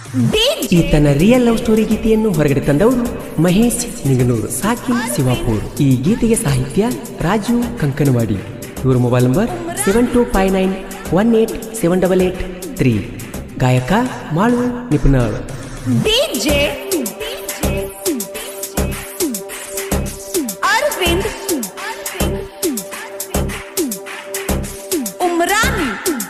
ಈ DJ ತನ್ನ real love story ಗೀತೆಯನ್ನು ಹೊರಗಡೆ ತಂದವರು ಮಹೇಶ್ ನಿಂಗನೂರು ಸಾಕಿನ್ ಶಿವಾಪುರ್ ಈ ಗೀತೆಗೆ ಸಾಹಿತ್ಯ ರಾಜು ಕಂಕನವಾಡಿ ಇವರ mobile number seven two five nine one eight seven double eight three ಗಾಯಕ ಮಾಳು ನಿಪುಣಾಳ್ DJ Arvind Umrani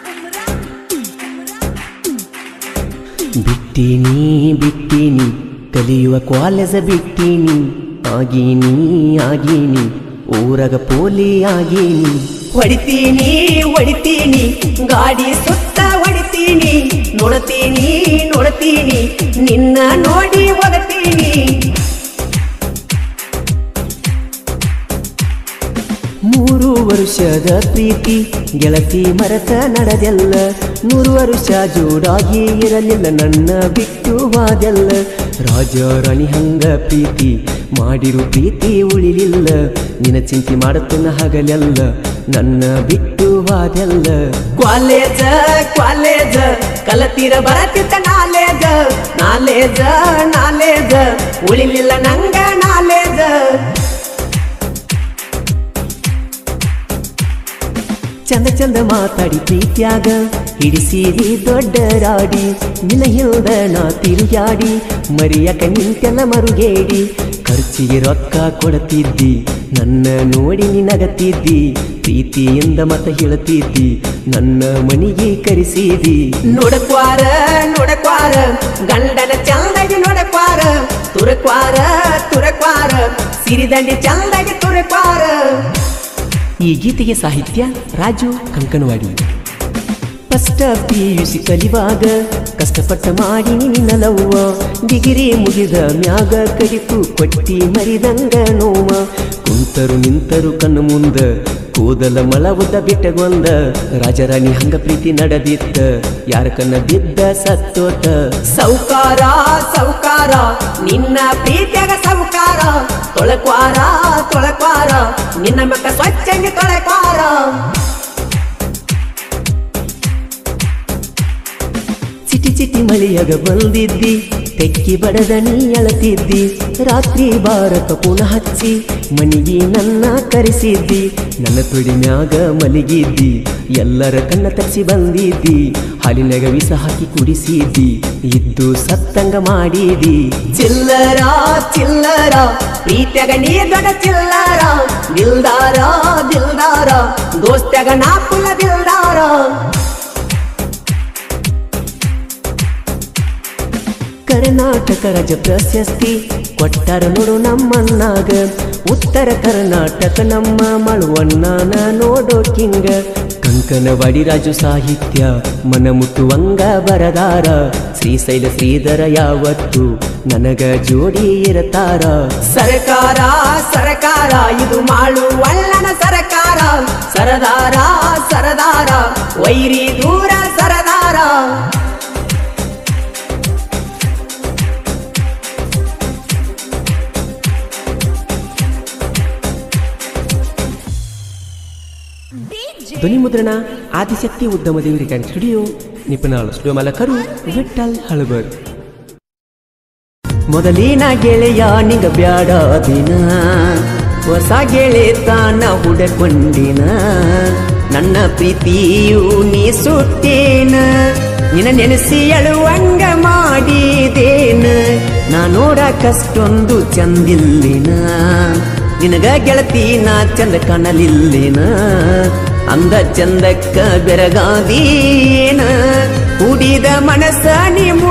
ಬಿಟ್ಟೀನಿ ಬಿಟ್ಟೀನಿ ಕಲಿಯುವ ಕಾಲೇಜ ಬಿಟ್ಟೀನಿ ಆಗೀನಿ ಆಗೀನಿ ಊರಗ ಪೋಲಿ ಆಗೀನಿ ಹೊಡಿತೀನಿ ಹೊಡಿತೀನಿ ಗಾಡಿ ಸುತ್ತ ಹೊಡಿತೀನಿ ನೋಡ್ತೀನಿ ನೋಡ್ತೀನಿ ನಿನ್ನ ನೋಡಿ ಒಗತೀನಿ ಮೂರು ವರ್ಷದ ಪ್ರೀತಿ ಗೆಳತಿ ಮರತ ನಡೆದೆಲ್ಲ ನೂರು ವರ್ಷ ಜೋಡಾಗಿ ಇರಲಿಲ್ಲ ನನ್ನ ಬಿಟ್ಟು ವಾದೆಲ್ಲ ರಾಜ ರಾಣಿ ಹಂಗ ಪ್ರೀತಿ ಮಾಡಿರು ಪ್ರೀತಿ ಉಳಿಲಿಲ್ಲ ನಿನ ಚಿಂತೆ ಮಾಡುತ್ತನ ಹಗಲೆಲ್ಲ ನನ್ನ ಬಿಟ್ಟು ವಾದೆಲ್ಲ ಕಾಲೇಜ ಕಾಲೇಜ ಕಲತೀರ ಬರತಿತ್ತ ನಾಲೇಜ ನಾಲೇಜ ನಾಲೇಜ ಉಳಿಲಿಲ್ಲ ನಂಗ ನಾಲೇಜ ಚಂದ ಚಂದ ಮಾತಾಡಿ ಪ್ರೀತ್ಯಾಗ ಹಿಡಿಸಿದಿ ದೊಡ್ಡ ರಾಡಿ ನಿನ್ನ ಹಿಲ್ದ ನಾ ತಿರುಗಾಡಿ ಮರಿಯಕ ನಿಂತೆಲ್ಲ ಮರುಗೇಡಿ ಖರ್ಚಿಗೆ ರೊಕ್ಕ ಕೊಡತಿದ್ದಿ ನನ್ನ ನೋಡಿ ನಿನಗತ್ತಿದ್ದಿ ಪ್ರೀತಿಯಿಂದ ಮತ ಹೇಳುತ್ತಿದ್ದಿ ನನ್ನ ಮನಿಗೆ ಕರೆಸಿದಿ ನೋಡಕ್ವಾರ ನೋಡಕ್ವಾರ ಗಂಡನ ಚಂದಗೆ ನೋಡಕ್ವಾರ ತುರಕ್ವಾರ ತುರಕ್ವಾರ ಸಿರಿದಂಡಿ ಚಂದಗೆ ತುರಕ್ವಾರ ಈ ಗೀತೆಗೆ ಸಾಹಿತ್ಯ Raju Kankanawadi first P U C ಕಲಿವಾಗ ಕಷ್ಟಪಟ್ಟ ಮಾಡಿ ನಿನ್ನ ಲವ್ವ ಡಿಗಿರಿ ಮುಗಿದ ಮ್ಯಾಗ ಕಡಿತು ಕೊಟ್ಟಿ ಮರಿದಂಗ ನೋವ ಕುಂತರು ನಿಂತರು ಕಣ್ಣು ಮುಂದ ಕೂದಲ ಮಳವುದ ಬಿಟ್ಟಗೊಂದ ರಾಜರಾಣಿ ಹಂಗ ಪ್ರೀತಿ ನಡೆದಿತ್ತ ಯಾರ ಕಣ್ಣ ಬಿದ್ದ ಸತ್ತೋತ ಸೌಕಾರ ಸೌಕಾರ ನಿನ್ನ ಪ್ರೀತಿಯಾಗ ಸೌಕಾರ ತೊಳಕ್ವಾರ ತೊಳಕ್ವಾರ ನಿನ್ನ ಮಕ್ಕ ಸ್ವಚ್ಛಂಗೆ ತೊಳಕ್ವಾರ ಚಿಟಿ ಚಿಟಿ ಮಳೆಯಾಗ ಬಂದಿದ್ದಿ ತೆಕ್ಕಿ ಬಡದ ನೀ ಅಳತಿದ್ದಿ ರಾತ್ರಿ ಬಾರಕ ಪುನಃ ಹಚ್ಚಿ ಮನಿಗೆ ನನ್ನ ಕರೆಸಿದ್ದಿ ನನ್ನ ತುಡಿ ಮ್ಯಾಗ ಮಲಗಿದ್ದಿ ಎಲ್ಲರ ಕಣ್ಣ ತರಿಸಿ ಬಂದಿದ್ದಿ ಹಾಲಿನಾಗ ವಿಷ ಹಾಕಿ ಕುಡಿಸಿದ್ದಿ ಇದ್ದು ಸತ್ತಂಗ ಮಾಡಿದಿ ಚಿಲ್ಲರ ಚಿಲ್ಲರ ಪ್ರೀತ್ಯಾಗ ನೀ ದೊಡ್ಡ ಚಿಲ್ಲರ ದಿಲ್ದಾರ ದಿಲ್ದಾರ ದೋಸ್ತ್ಯಾಗ ನಾ ಕುಲ ದಿಲ್ದಾರ ಕರ್ನಾಟಕ ರಾಜ್ಯ ಪ್ರಶಸ್ತಿ ಕೊಟ್ಟಾರ ನೋಡು ನಮ್ಮನ್ನಾಗ ಉತ್ತರ ಕರ್ನಾಟಕ ನಮ್ಮ ಮಳುವಣ್ಣನ ನೋಡೋ ಕಿಂಗ ಕಂಕನವಾಡಿ ರಾಜು ಸಾಹಿತ್ಯ ಮನ ಮುಟ್ಟುವಂಗ ಬರದಾರ ಶ್ರೀಶೈಲ ಶ್ರೀಧರ ಯಾವತ್ತು ನನಗ ಜೋಡಿ ಇರತಾರ ಸರ್ಕಾರ ಸರ್ಕಾರ ಇದು ಮಾಳು ಒಳ್ಳನ ಸರ್ಕಾರ ಸರದಾರ ಸರದಾರ ವೈರಿ ದೂರ ಸರದಾರ DJ ಧ್ವನಿ ಮುದ್ರಣ ಆದಿಶಕ್ತಿ ಉದ್ಯಮದೇವಿ ರೆಕಾರ್ಡಿಂಗ್ ಸ್ಟುಡಿಯೋ ನಿಪುಣಾಳು ಸ್ಟುಡಿಯೋ ಮಾಲಕರು ವಿಠಲ್ ಹಳಬರ್ ಮೊದಲಿನ ಗೆಳೆಯ ನಿಂಗ ಬ್ಯಾಡ ದಿನ ಹೊಸ ಗೆಳೆತನ ಹುಡಕೊಂಡಿನ ನನ್ನ ಪ್ರೀತಿಯು ನೀ ಸುಟ್ಟೇನ ನಿನ ನೆನೆಸಿ ಅಳುವಂಗ ಮಾಡಿದೇನ ನಾ ನೋಡಕಷ್ಟೊಂದು ಚಂದಿಲ್ಲಿನ ನಿನಗ ಗೆಳತಿ ನಾ ಚಂದ ಕಾಣಲಿಲ್ಲಿನ ಅಂದ ಚಂದಕ್ಕ ಬೆರಗಾದೀನ ಕುಡಿದ ಮನಸ್ಸ ನೀ